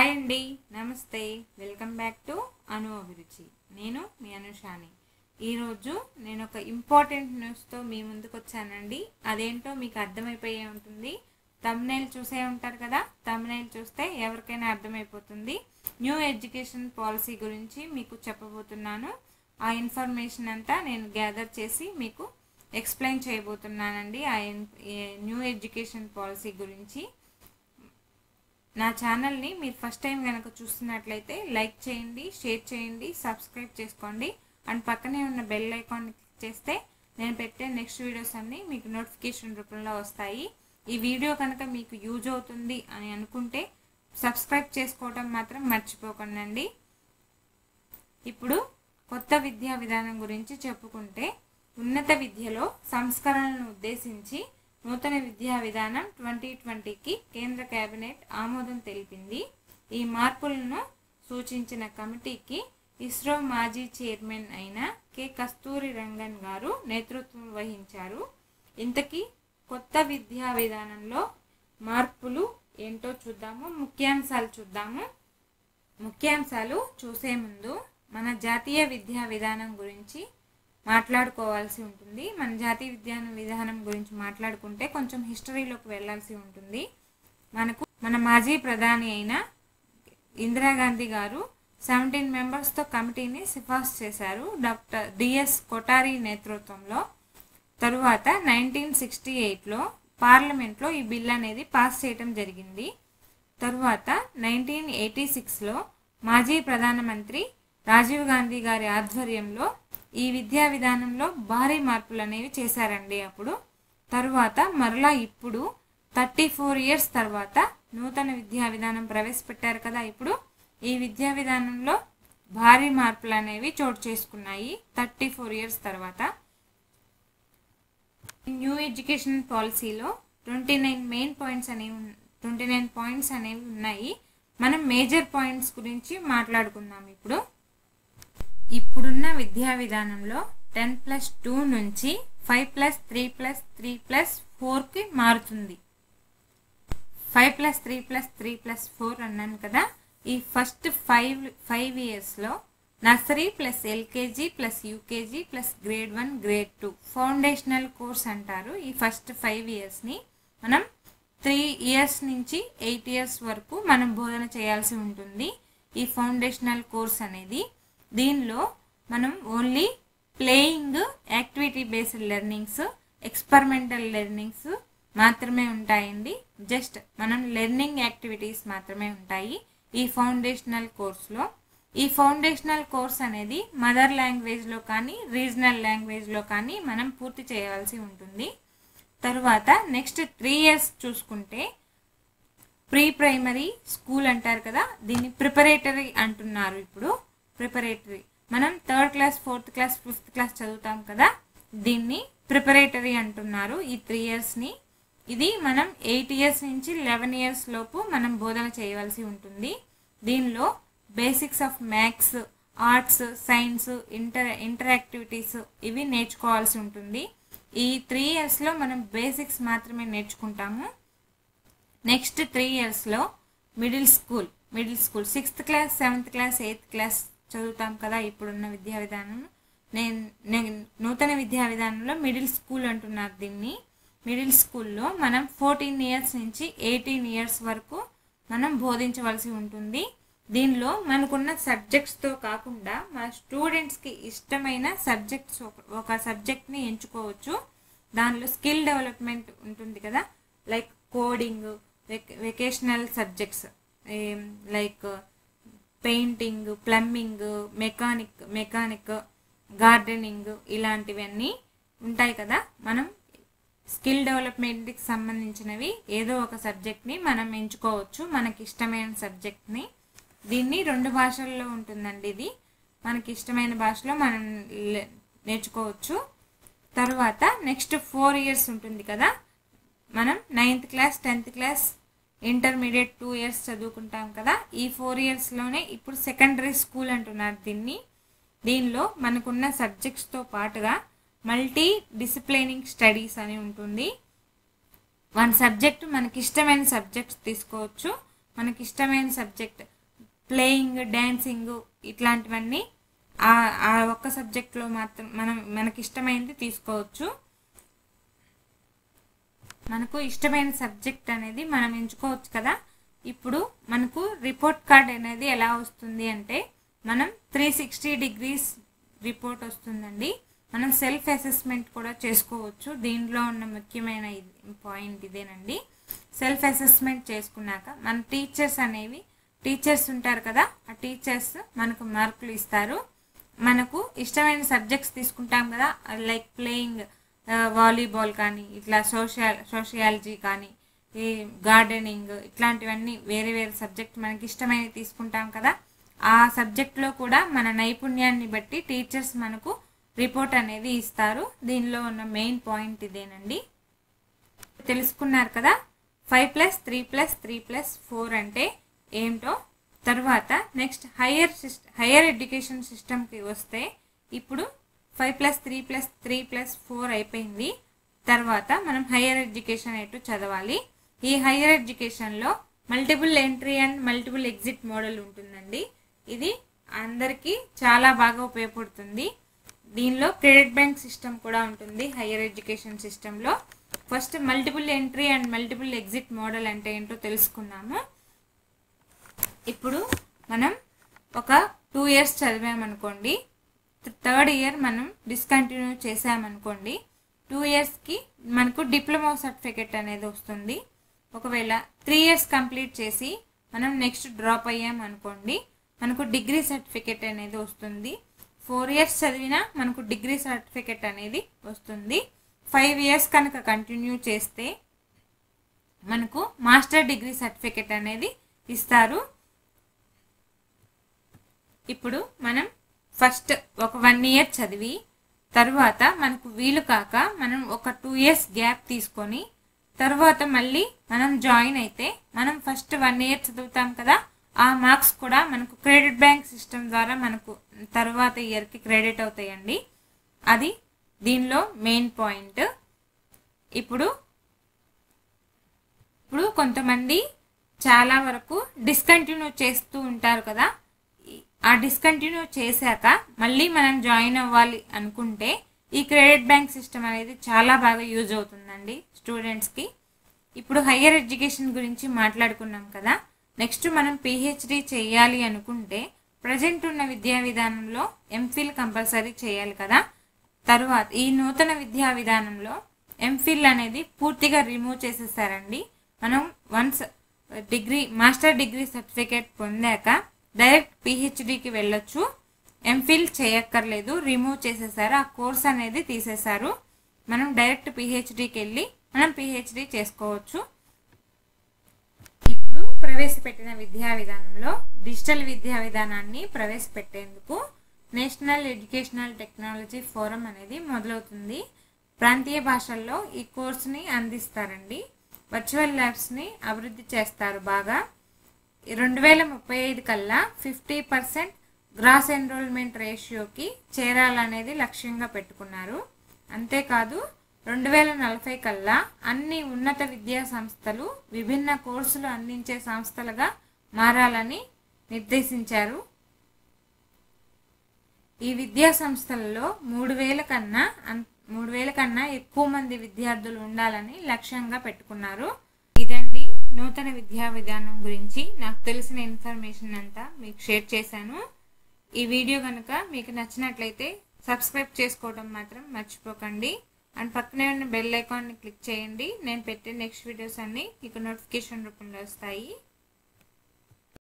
hi అండి నమస్తే welcome back to అను అభిరుచి నేను మీ అనుషాని ఈరోజు నేను ఒక ఇంపార్టెంట్ న్యూస్తో మీ ముందుకు వచ్చానండి అదేంటో మీకు అర్థమైపోయే ఉంటుంది తమ్నైల్ చూసే ఉంటారు కదా తమ్నైల్ చూస్తే ఎవరికైనా అర్థమైపోతుంది న్యూ ఎడ్యుకేషన్ పాలసీ గురించి మీకు చెప్పబోతున్నాను ఆ ఇన్ఫర్మేషన్ అంతా నేను గ్యాదర్ చేసి మీకు ఎక్స్ప్లెయిన్ చేయబోతున్నానండి ఆ న్యూ ఎడ్యుకేషన్ పాలసీ గురించి నా ఛానల్ని మీరు ఫస్ట్ టైం కనుక చూస్తున్నట్లయితే లైక్ చేయండి షేర్ చేయండి సబ్స్క్రైబ్ చేసుకోండి అండ్ పక్కనే ఉన్న బెల్ ఐకాన్ క్లిక్ చేస్తే నేను పెట్టే నెక్స్ట్ వీడియోస్ అన్నీ మీకు నోటిఫికేషన్ రూపంలో వస్తాయి ఈ వీడియో కనుక మీకు యూజ్ అవుతుంది అని అనుకుంటే సబ్స్క్రైబ్ చేసుకోవడం మాత్రం మర్చిపోకండి ఇప్పుడు కొత్త విద్యా విధానం గురించి చెప్పుకుంటే ఉన్నత విద్యలో సంస్కరణలను ఉద్దేశించి నూతన విద్యా విధానం ట్వంటీ ట్వంటీకి కేంద్ర కేబినెట్ ఆమోదం తెలిపింది ఈ మార్పులను సూచించిన కమిటీకి ఇస్రో మాజీ చైర్మన్ అయిన కె కస్తూరి రంగన్ గారు నేతృత్వం వహించారు ఇంతకీ కొత్త విద్యా విధానంలో మార్పులు ఏంటో చూద్దాము ముఖ్యాంశాలు చూద్దాము ముఖ్యాంశాలు చూసే ముందు మన జాతీయ విద్యా విధానం గురించి మాట్లాడుకోవాల్సి ఉంటుంది మన జాతీయ విద్యా విధానం గురించి మాట్లాడుకుంటే కొంచెం హిస్టరీలోకి వెళ్ళాల్సి ఉంటుంది మనకు మన మాజీ ప్రధాని అయిన ఇందిరాగాంధీ గారు సెవెంటీన్ మెంబర్స్తో కమిటీని సిఫార్సు చేశారు డాక్టర్ డిఎస్ కొటారి నేతృత్వంలో తరువాత నైన్టీన్ సిక్స్టీ ఎయిట్లో పార్లమెంట్లో ఈ బిల్ అనేది పాస్ చేయడం జరిగింది తరువాత నైన్టీన్ ఎయిటీ సిక్స్లో మాజీ ప్రధానమంత్రి రాజీవ్ గాంధీ గారి ఆధ్వర్యంలో ఈ విద్యా విధానంలో భారీ మార్పులు అనేవి చేశారండి అప్పుడు తరువాత మరలా ఇప్పుడు థర్టీ ఫోర్ ఇయర్స్ తర్వాత నూతన విద్యా విధానం ప్రవేశపెట్టారు కదా ఇప్పుడు ఈ విద్యా విధానంలో భారీ మార్పులు అనేవి చోటు చేసుకున్నాయి థర్టీ ఫోర్ ఇయర్స్ తర్వాత న్యూ ఎడ్యుకేషన్ పాలసీలో ట్వంటీ నైన్ మెయిన్ పాయింట్స్ అనేవి ట్వంటీ నైన్ పాయింట్స్ అనేవి ఉన్నాయి మనం మేజర్ పాయింట్స్ గురించి మాట్లాడుకుందాం ఇప్పుడు ఇప్పుడున్న విద్యా విధానంలో టెన్ ప్లస్ టూ నుంచి five plus three plus three plus ఫోర్కి మారుతుంది five plus three plus three plus four అన్నాను కదా ఈ ఫస్ట్ ఫైవ్ ఫైవ్ ఇయర్స్లో nursery plus LKG plus UKG plus grade one grade two foundational course అంటారు ఈ first five ఇయర్స్ని మనం త్రీ ఇయర్స్ నుంచి ఎయిట్ ఇయర్స్ వరకు మనం బోధన చేయాల్సి ఉంటుంది ఈ ఫౌండేషనల్ కోర్స్ అనేది దీనిలో మనం only playing activity based learnings experimental learnings మాత్రమే ఉంటాయండి జస్ట్ మనం లెర్నింగ్ యాక్టివిటీస్ మాత్రమే ఉంటాయి ఈ ఫౌండేషనల్ కోర్స్లో ఈ ఫౌండేషనల్ కోర్స్ అనేది మదర్ లాంగ్వేజ్లో కానీ రీజనల్ లాంగ్వేజ్లో కానీ మనం పూర్తి చేయవలసి ఉంటుంది తరువాత నెక్స్ట్ త్రీ ఇయర్స్ చూసుకుంటే ప్రీ ప్రైమరీ స్కూల్ అంటారు కదా దీన్ని ప్రిపరేటరీ అంటున్నారు ఇప్పుడు ప్రిపరేటరీ మనం third class fourth class fifth class చదువుతాం కదా దీన్ని ప్రిపరేటరీ అంటున్నారు ఈ త్రీ ఇయర్స్ని ఇది మనం ఎయిట్ ఇయర్స్ నుంచి లెవెన్ ఇయర్స్ లోపు మనం బోధన చేయవలసి ఉంటుంది దీనిలో basics of maths arts science inter inter activities ఇవి నేర్చుకోవాల్సి ఉంటుంది ఈ త్రీ ఇయర్స్లో మనం బేసిక్స్ మాత్రమే నేర్చుకుంటాము నెక్స్ట్ త్రీ ఇయర్స్లో middle school middle school sixth class seventh class eighth class చదువుతాం కదా ఇప్పుడున్న విద్యా విధానం నేను నూతన విద్యా విధానంలో మిడిల్ స్కూల్ అంటున్నారు దీన్ని మిడిల్ స్కూల్లో మనం ఫోర్టీన్ ఇయర్స్ నుంచి ఎయిటీన్ ఇయర్స్ వరకు మనం బోధించవలసి ఉంటుంది దీనిలో మనకున్న సబ్జెక్ట్స్తో కాకుండా మన స్టూడెంట్స్కి ఇష్టమైన సబ్జెక్ట్స్ ఒక సబ్జెక్ట్ని ఎంచుకోవచ్చు దానిలో స్కిల్ డెవలప్మెంట్ ఉంటుంది కదా like coding vocational subjects like painting plumbing mechanic mechanic gardening ఇలాంటివన్నీ ఉంటాయి కదా మనం స్కిల్ డెవలప్మెంట్కి సంబంధించినవి ఏదో ఒక సబ్జెక్ట్ని మనం ఎంచుకోవచ్చు మనకి ఇష్టమైన సబ్జెక్ట్ని దీన్ని రెండు భాషల్లో ఉంటుందండి ఇది మనకి ఇష్టమైన భాషలో మనం నేర్చుకోవచ్చు తర్వాత నెక్స్ట్ ఫోర్ ఇయర్స్ ఉంటుంది కదా మనం ninth class tenth class intermediate two years చదువుకుంటాం కదా ఈ ఫోర్ ఇయర్స్లోనే ఇప్పుడు సెకండరీ స్కూల్ అంటున్నారు దీన్ని దీనిలో మనకున్న సబ్జెక్ట్స్తో పాటుగా మల్టీ డిసిప్లైనింగ్ స్టడీస్ అని ఉంటుంది వన్ సబ్జెక్ట్ మనకి ఇష్టమైన సబ్జెక్ట్స్ తీసుకోవచ్చు మనకి ఇష్టమైన సబ్జెక్ట్ ప్లేయింగ్ డ్యాన్సింగ్ ఇట్లాంటివన్నీ ఆ ఆ ఒక్క సబ్జెక్ట్లో మాత్రం మనం మనకి ఇష్టమైనది తీసుకోవచ్చు మనకు ఇష్టమైన సబ్జెక్ట్ అనేది మనం ఎంచుకోవచ్చు కదా ఇప్పుడు మనకు రిపోర్ట్ కార్డ్ అనేది ఎలా వస్తుంది అంటే మనం త్రీ సిక్స్టీ డిగ్రీస్ రిపోర్ట్ వస్తుందండి మనం సెల్ఫ్ అసెస్మెంట్ కూడా చేసుకోవచ్చు దీంట్లో ఉన్న ముఖ్యమైన పాయింట్ ఇదేనండి సెల్ఫ్ అసెస్మెంట్ చేసుకున్నాక మన టీచర్స్ అనేవి టీచర్స్ ఉంటారు కదా ఆ టీచర్స్ మనకు మార్కులు ఇస్తారు మనకు ఇష్టమైన సబ్జెక్ట్స్ తీసుకుంటాం కదా లైక్ ప్లేయింగ్ వాలీబాల్ కానీ ఇట్లా సోషల్ సోషియాలజీ కానీ ఈ గార్డెనింగ్ ఇట్లాంటివన్నీ వేరే వేరే సబ్జెక్ట్ మనకి ఇష్టమైనవి తీసుకుంటాం కదా ఆ సబ్జెక్ట్లో కూడా మన నైపుణ్యాన్ని బట్టి టీచర్స్ మనకు రిపోర్ట్ అనేది ఇస్తారు దీనిలో ఉన్న మెయిన్ పాయింట్ ఇదేనండి తెలుసుకున్నారు కదా five plus three plus three plus four అంటే ఏంటో తర్వాత నెక్స్ట్ హయ్యర్ సిస్ట్ హయ్యర్ ఎడ్యుకేషన్ సిస్టమ్కి వస్తే ఇప్పుడు five plus three plus three plus four అయిపోయింది తర్వాత మనం హయ్యర్ ఎడ్యుకేషన్ ఎటు చదవాలి ఈ హయ్యర్ ఎడ్యుకేషన్లో multiple entry and multiple exit model ఉంటుందండి ఇది అందరికీ చాలా బాగా ఉపయోగపడుతుంది దీనిలో క్రెడిట్ బ్యాంక్ సిస్టమ్ కూడా ఉంటుంది హయ్యర్ ఎడ్యుకేషన్ సిస్టంలో first multiple entry and multiple exit model అంటే ఏంటో తెలుసుకున్నాము ఇప్పుడు మనం ఒక టూ ఇయర్స్ చదివామనుకోండి థర్డ్ ఇయర్ మనం డిస్కంటిన్యూ చేసామనుకోండి టూ ఇయర్స్కి మనకు డిప్లొమా సర్టిఫికెట్ అనేది వస్తుంది ఒకవేళ త్రీ ఇయర్స్ కంప్లీట్ చేసి మనం నెక్స్ట్ డ్రాప్ అయ్యామనుకోండి మనకు డిగ్రీ సర్టిఫికెట్ అనేది వస్తుంది ఫోర్ ఇయర్స్ చదివినా మనకు డిగ్రీ సర్టిఫికెట్ అనేది వస్తుంది ఫైవ్ ఇయర్స్ కనుక కంటిన్యూ చేస్తే మనకు మాస్టర్ డిగ్రీ సర్టిఫికెట్ అనేది ఇస్తారు ఇప్పుడు మనం ఫస్ట్ ఒక వన్ ఇయర్ చదివి తర్వాత మనకు వీలు కాక మనం ఒక టూ ఇయర్స్ గ్యాప్ తీసుకొని తర్వాత మళ్ళీ మనం జాయిన్ అయితే మనం ఫస్ట్ వన్ ఇయర్ చదువుతాం కదా ఆ మార్క్స్ కూడా మనకు క్రెడిట్ బ్యాంక్ సిస్టమ్ ద్వారా మనకు తర్వాత ఇయర్కి క్రెడిట్ అవుతాయండి అది దీనిలో మెయిన్ పాయింట్ ఇప్పుడు ఇప్పుడు కొంతమంది చాలా వరకు డిస్కంటిన్యూ చేస్తూ ఉంటారు కదా ఆ డిస్కంటిన్యూ చేశాక మళ్ళీ మనం జాయిన్ అవ్వాలి అనుకుంటే ఈ క్రెడిట్ బ్యాంక్ సిస్టమ్ అనేది చాలా బాగా యూజ్ అవుతుందండి స్టూడెంట్స్కి ఇప్పుడు హయ్యర్ ఎడ్యుకేషన్ గురించి మాట్లాడుకున్నాం కదా నెక్స్ట్ మనం పిహెచ్డి చేయాలి అనుకుంటే ప్రజెంట్ ఉన్న విద్యా విధానంలో ఎంఫిల్ కంపల్సరీ చేయాలి కదా తర్వాత ఈ నూతన విద్యా విధానంలో ఎంఫిల్ అనేది పూర్తిగా రిమూవ్ చేసేసారండి మనం once degree master degree certificate పొందాక డైరెక్ట్ పిహెచ్డికి వెళ్ళొచ్చు ఎంఫిల్ చేయక్కర్లేదు రిమూవ్ చేసేసారు ఆ కోర్స్ అనేది తీసేశారు మనం డైరెక్ట్ పిహెచ్డికి వెళ్ళి మనం పిహెచ్డి చేసుకోవచ్చు ఇప్పుడు ప్రవేశపెట్టిన విద్యా విధానంలో డిజిటల్ విద్యా విధానాన్ని ప్రవేశపెట్టేందుకు నేషనల్ ఎడ్యుకేషనల్ టెక్నాలజీ ఫోరం అనేది మొదలవుతుంది ప్రాంతీయ భాషల్లో ఈ కోర్సుని అందిస్తారండి వర్చువల్ ల్యాబ్స్ని అభివృద్ధి చేస్తారు బాగా రెండు వేల ముప్పై ఐదు కల్లా ఫిఫ్టీ పర్సెంట్ గ్రాస్ ఎన్రోల్మెంట్ రేషియోకి చేరాలనేది లక్ష్యంగా పెట్టుకున్నారు అంతేకాదు రెండు వేల నలభై కల్లా అన్ని ఉన్నత విద్యా సంస్థలు విభిన్న కోర్సులు అందించే సంస్థలుగా మారాలని నిర్దేశించారు ఈ విద్యా సంస్థలలో మూడు వేల కన్నా మూడు వేల కన్నా ఎక్కువ మంది విద్యార్థులు ఉండాలని లక్ష్యంగా పెట్టుకున్నారు ఇదండి నూతన విద్యా విధానం గురించి నాకు తెలిసిన ఇన్ఫర్మేషన్ అంతా మీకు షేర్ చేశాను ఈ వీడియో కనుక మీకు నచ్చినట్లయితే సబ్స్క్రైబ్ చేసుకోవడం మాత్రం మర్చిపోకండి అండ్ పక్కనే ఉన్న బెల్ ఐకాన్ని క్లిక్ చేయండి నేను పెట్టే నెక్స్ట్ వీడియోస్ అన్నీ మీకు నోటిఫికేషన్ రూపంలో వస్తాయి